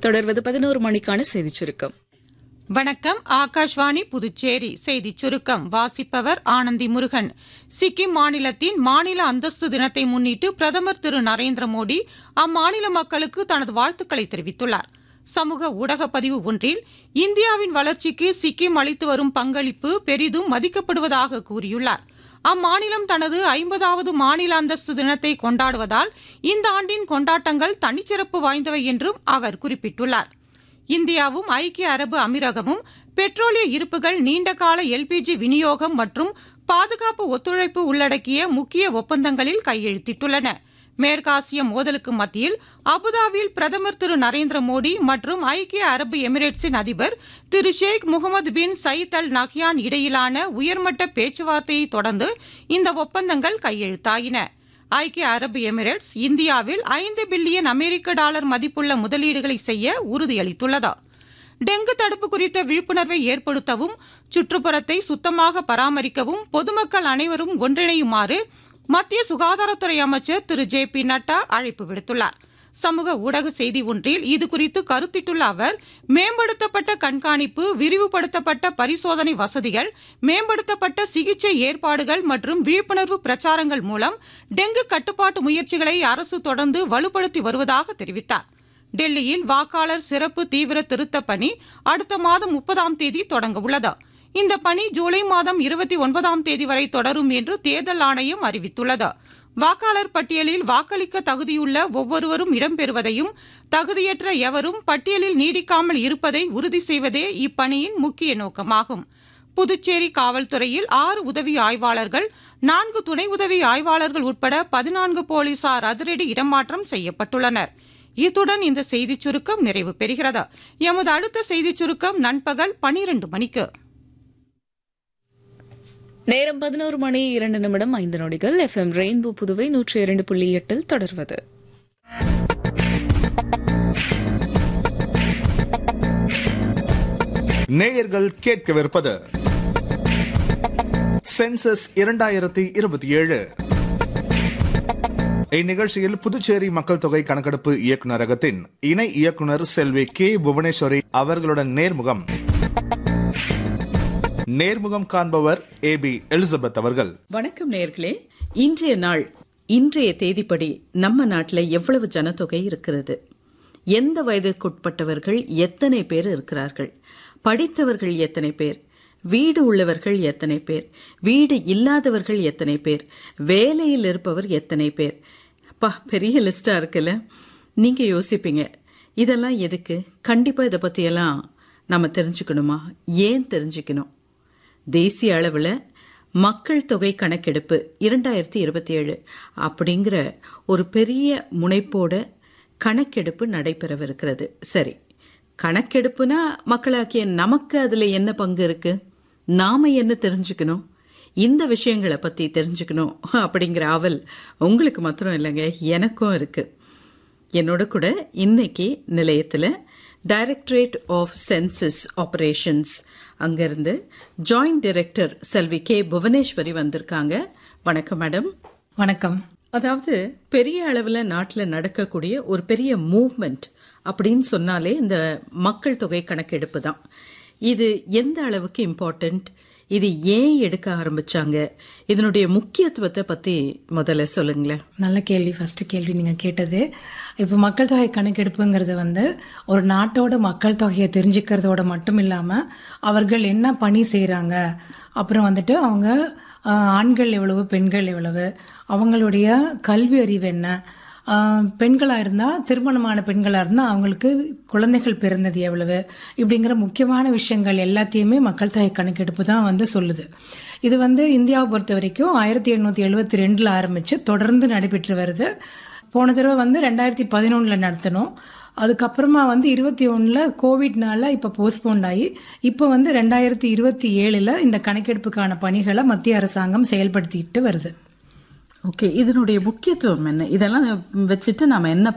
தொடர்வது பதினோரு மணிக்கான செய்திச் சுருக்கம் வணக்கம் ஆகாஷ்வாணி புதுச்சேரி செய்திச் சுருக்கம் வாசிப்பவர் ஆனந்தி முருகன் சிக்கிம் மாநிலத்தின் மாநில அந்தஸ்து தினத்தை முன்னிட்டு பிரதமர் திரு நரேந்திர மோடி அம்மாநில மக்களுக்கு தனது வாழ்த்துக்களை தெரிவித்துள்ளார் சமூக ஊடக பதிவு ஒன்றில் இந்தியாவின் வளர்ச்சிக்கு சிக்கிம் அளித்து வரும் பங்களிப்பு பெரிதும் மதிக்கப்படுவதாக கூறியுள்ளார் அம்மாநிலம் தனது ஐம்பதாவது மாநில அந்தஸ்து தினத்தை கொண்டாடுவதால் இந்த ஆண்டின் கொண்டாட்டங்கள் தனிச்சிறப்பு வாய்ந்தவை என்றும் அவர் குறிப்பிட்டுள்ளார் இந்தியாவும் ஐக்கிய அரபு அமீரகமும் பெட்ரோலிய இருப்புகள் நீண்டகால எல்பிஜி விநியோகம் மற்றும் பாதுகாப்பு ஒத்துழைப்பு உள்ளடக்கிய முக்கிய ஒப்பந்தங்களில் கையெழுத்திட்டுள்ளன மேற்காசிய மோதலுக்கு மத்தியில் அபுதாபியில் பிரதமர் திரு நரேந்திர மோடி மற்றும் ஐக்கிய அரபு எமிரேட்ஸின் அதிபர் திரு Sheikh Mohammed bin Zayed Al Nahyan இடையிலான உயர்மட்ட பேச்சுவார்த்தையை தொடர்ந்து இந்த ஒப்பந்தங்கள் கையெழுத்தாயின ஐக்கிய அரபு எமிரேட்ஸ் இந்தியாவில் ஐந்து பில்லியன் அமெரிக்க டாலர் மதிப்புள்ள முதலீடுகளை செய்ய உறுதியளித்துள்ளது டெங்கு தடுப்பு குறித்த விழிப்புணர்வை ஏற்படுத்தவும் சுற்றுப்புறத்தை சுத்தமாக பராமரிக்கவும் பொதுமக்கள் அனைவரும் ஒன்றிணையுமாறு மத்திய சுகாதாரத்துறை அமைச்சர் திரு ஜே பி நட்டா அழைப்பு விடுத்துள்ளார் சமூக ஊடக செய்தி ஒன்றில் இதுகுறித்து கருத்திட்டுள்ள அவர் மேம்படுத்தப்பட்ட கண்காணிப்பு விரிவுபடுத்தப்பட்ட பரிசோதனை வசதிகள் மேம்படுத்தப்பட்ட சிகிச்சை ஏற்பாடுகள் மற்றும் விழிப்புணர்வு பிரச்சாரங்கள் மூலம் டெங்கு கட்டுப்பாட்டு முயற்சிகளை அரசு தொடர்ந்து வலுப்படுத்தி வருவதாக தெரிவித்தார் டெல்லியில் வாக்காளர் சிறப்பு தீவிர திருத்தப் பணி அடுத்த மாதம் முப்பதாம் தேதி தொடங்க உள்ளது இந்த பணி ஜூலை மாதம் இருபத்தி ஒன்பதாம் தேதி வரை தொடரும் என்று தேர்தல் ஆணையம் அறிவித்துள்ளது வாக்காளர் பட்டியலில் வாக்களிக்க தகுதியுள்ள ஒவ்வொருவரும் இடம்பெறுவதையும் தகுதியற்ற எவரும் பட்டியலில் நீடிக்காமல் இருப்பதை உறுதி செய்வதே இப்பணியின் முக்கிய நோக்கமாகும் புதுச்சேரி காவல்துறையில் ஆறு உதவி ஆய்வாளர்கள் நான்கு துணை உதவி ஆய்வாளர்கள் உட்பட பதினான்கு போலீசார் அதிரடி இடமாற்றம் செய்யப்பட்டுள்ளனர் இத்துடன் இந்த செய்திச் சுருக்கம் நிறைவு பெறுகிறது எமது அடுத்த செய்திச் சுருக்கம் நண்பகல் பனிரண்டு மணிக்கு நேரம் பதினோரு மணி இரண்டு நிமிடம் ஐந்து நொடிகள் எஃப் எம் ரெயின்போ புதுவை நூற்றி இரண்டு புள்ளி எட்டில் தொடர்வது நேயர்கள் கேட்கவிருப்பது சென்சஸ் இரண்டாயிரத்தி இருபத்தி ஏழு இந்நிகழ்ச்சியில் புதுச்சேரி மக்கள் தொகை கணக்கெடுப்பு இயக்குநரகத்தின் இணை இயக்குநர் செல்வி கே புவனேஸ்வரி அவர்களுடன் நேர்முகம் நேர்முகம் காண்பவர் ஏ பி எலிசபெத் அவர்கள் வணக்கம் நேர்களே இன்றைய நாள் இன்றைய தேதிப்படி நம்ம நாட்டில் எவ்வளவு ஜனத்தொகை இருக்கிறது எந்த வயதிற்குட்பட்டவர்கள் எத்தனை பேர் இருக்கிறார்கள் படித்தவர்கள் எத்தனை பேர் வீடு உள்ளவர்கள் எத்தனை பேர் வீடு இல்லாதவர்கள் எத்தனை பேர் வேலையில் இருப்பவர் எத்தனை பேர் பா பெரிய லிஸ்டா இருக்குல்ல நீங்க யோசிப்பீங்க இதெல்லாம் எதுக்கு கண்டிப்பா இதை பத்தியெல்லாம் நம்ம தெரிஞ்சுக்கணுமா ஏன் தெரிஞ்சுக்கணும் தேசிய அளவில் மக்கள் தொகை கணக்கெடுப்பு இரண்டாயிரத்தி இருபத்தி ஏழு அப்படிங்கிற ஒரு பெரிய முனைப்போட கணக்கெடுப்பு நடைபெறவிருக்கிறது சரி கணக்கெடுப்புனா மக்களாக்கிய நமக்கு அதில் என்ன பங்கு இருக்கு நாம என்ன தெரிஞ்சுக்கணும் இந்த விஷயங்களை பற்றி தெரிஞ்சுக்கணும் அப்படிங்கிற ஆவல் உங்களுக்கு மாத்திரம் இல்லைங்க எனக்கும் இருக்கு என்னோட கூட இன்னைக்கு நிலையத்தில் டைரக்டரேட் ஆஃப் சென்சஸ் ஆபரேஷன்ஸ் அங்கிருந்து joint director Selvi K Bhuvaneswari வந்திருக்காங்க வணக்கம் மேடம் வணக்கம் அதாவது பெரிய அளவில் நாட்டில் நடக்கக்கூடிய ஒரு பெரிய மூவ்மெண்ட் அப்படின்னு சொன்னாலே இந்த மக்கள் தொகை கணக்கெடுப்பு தான் இது எந்த அளவுக்கு இம்பார்ட்டண்ட் இது ஏன் எடுக்க ஆரம்பிச்சாங்க இதனுடைய முக்கியத்துவத்தை பத்தி முதல்ல சொல்லுங்களேன் நல்ல கேள்வி ஃபர்ஸ்ட் கேள்வி நீங்கள் கேட்டது இப்போ மக்கள் தொகை கணக்கெடுப்புங்கிறது வந்து ஒரு நாட்டோட மக்கள் தொகையை தெரிஞ்சுக்கிறதோட மட்டும் இல்லாமல் அவர்கள் என்ன பணி செய்கிறாங்க அப்புறம் வந்துட்டு அவங்க ஆஹ், ஆண்கள் எவ்வளவு பெண்கள் எவ்வளவு அவங்களுடைய கல்வி அறிவு என்ன பெண்களாக இருந்தால் திருமணமான பெண்களாக இருந்தால் அவங்களுக்கு குழந்தைகள் பிறந்தது எவ்வளவு இப்படிங்கிற முக்கியமான விஷயங்கள் எல்லாத்தையுமே மக்கள் தொகை கணக்கெடுப்பு தான் வந்து சொல்லுது இது வந்து இந்தியாவை பொறுத்த வரைக்கும் ஆயிரத்தி எண்ணூற்றி எழுபத்தி ரெண்டில் ஆரம்பித்து தொடர்ந்து நடைபெற்று வருது போன தடவை வந்து ரெண்டாயிரத்தி பதினொன்றில் நடத்தணும் அதுக்கப்புறமா வந்து இருபத்தி ஒன்றில் கோவிட்னால இப்போ போஸ்ட்போன் ஆகி இப்போ வந்து ரெண்டாயிரத்தி இருபத்தி ஏழில் இந்த கணக்கெடுப்புக்கான பணிகளை மத்திய அரசாங்கம் செயல்படுத்திக்கிட்டு வருது ஓகே இதனுடைய முக்கியத்துவம் என்ன இதெல்லாம் வச்சுட்டு நாம என்ன